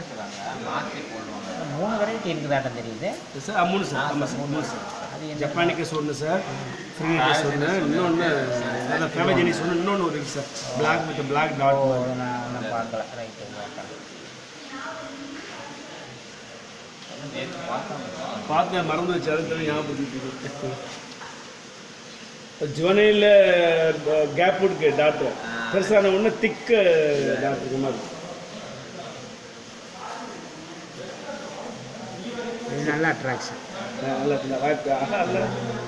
இருக்கிறாங்க மாற்றி போடுவாங்க மூணு வெரைட்டி இருக்குதாட்டம் தெரியுது சார் மூணு சார் ஆமாம் சார் மூணு சார் அது என்ன ஜப்பானிக்கஸ் ஒன்று சார் ஃப்ரீனிக்கஸ் ஒன்று இன்னொன்று அதான் ஃபேமஜெனிஸ் ஒன்று இன்னொன்று ஒரு இருக்குது சார் பிளாக் வித் பிளாக் ஓ டாட் அது நான் ஒன்றும் பார்க்கல ரைட்டு பார்க்கலாம் நேற்று பார்த்தோம் பார்த்து மறந்து வச்சு அதுக்கு ஞாபகப்படுத்திட்டு ஜுவனையில் கேப் இருக்கு டாக்டர் பெருசான ஒன்று திக்கு டாக்டர் மாதிரி இது நல்ல அட்ராக்ஷன் நல்லா வாய்ப்பு நல்லா